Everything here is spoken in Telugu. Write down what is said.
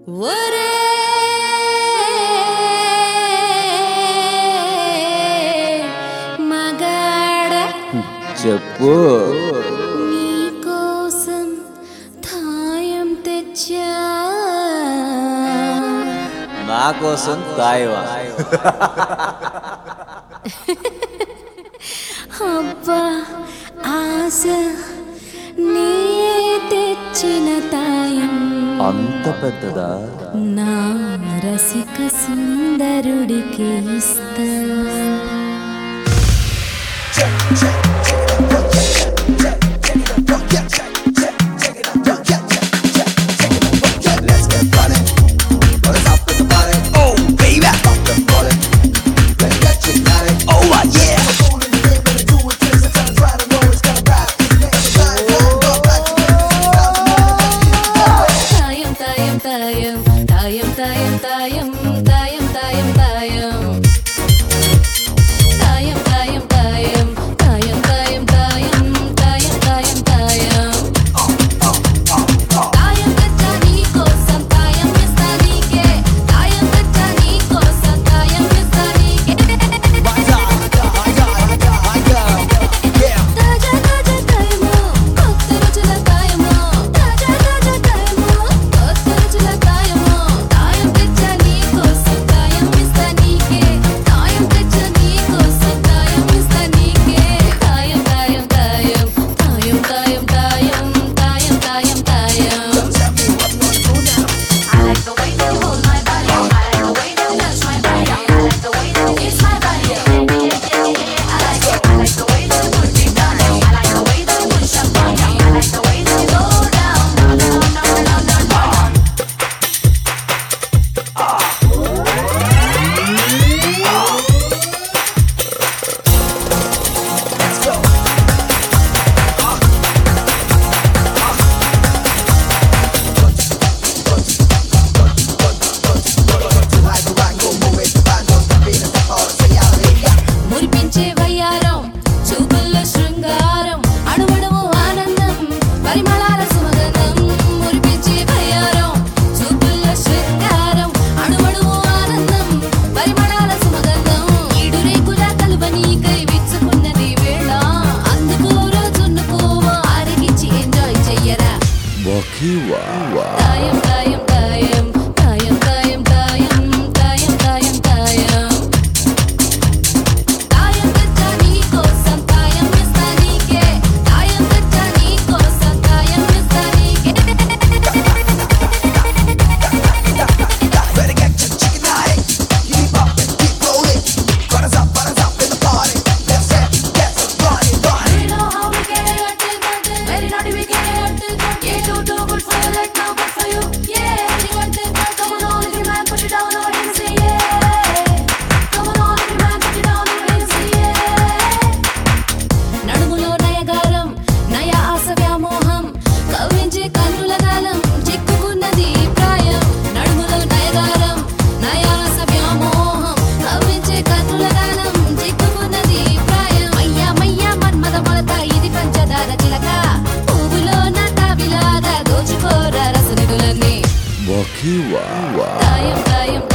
ఒరే మగాడ చెప్పు నీకోసం థాయం తెచ్చా నా కోసం తాయివా అబ్బా ఆశ నీ తెచ్చిన తాయం అంత పెద్దదా నా రసిక సుందరుడికి ఇస్తా తాయం తాయం తాయం తాయం తాయం తాయం తాయం తాయం తాయం తాయం తాయం తాయం తాయం తాయం తాయం తాయం తాయం తాయం తాయం తెచ్చా నీకోసం తాయం ఇస్తా నీకే తాయం తెచ్చా నీకోసం తాయం ఇస్తా నీకే తాజా తాజా తాయము కొత్త రుచుల తాయము తాజా తాజా తాయము కొత్త రుచుల తాయము తాయం తెచ్చా నీకోసం తాయం ఇస్తా నీకే తాయం తెచ్చా నీకోసం తాయం ఇస్తా నీకే తాయం తాయం తాయం తాయం తాయం తాయం తాయం తాయం తాయం I like the way that you hold my body. I like the way that you touch my body. I like the way that you kiss my body. Yeah, yeah, yeah, yeah. I like it. I like the way that you put me down. I like the way that you push up on me. I like the way that you go down, down, down, down, down, down. మురిపించే వయ్యారం చూపుల్లో శృంగారం అణువణువు ఆనందం పరిమళాల సుమగంధం మురిపించే వయ్యారం చూపుల్లో శృంగారం అణువణువు ఆనందం పరిమళాల సుమగంధం ఈడు రేకుల కలువని కై విచ్చుకున్నది వేళ అందుకు రోజున్నుకోవా అరిగించి ఎంజాయ్ చెయ్యరా తాయం తాయం తాయం తాయం తాయం తాయం తాయం తాయం తాయం తాయం తెచ్చా నీకోసం తాయం ఇస్తా నీకే తాయం తెచ్చా నీకోసం తాయం ఇస్తా నీకే We know how we get it, got it, got it. Very naughty, we get it, got it, got it. Yeah, too, too good for you, like now, good for you. Yeah, we got it, got it. Come on, all of you, man, put it down, over here and say yeah. Come on, all of you, man, put it down, over here and say yeah. నడుములో నయగారం నయ ఆశ వ్యామోహం కవ్వించే కన్నుల గాలం చిక్కుకున్నది ఈ ప్రాయం నడుములో నయగారం నయ ఆశ వ్యామోహం కవ్వించే కన్నుల గాలం చిక్కుకున్నది ఈ ప్రాయం మయ్యా మయ్యా మన్మద మొలత ఇది పంచదార చిలక పువ్వులో నా తాబిలాగా దోచుకోరా రసనిధులన్నీ తాయం తాయం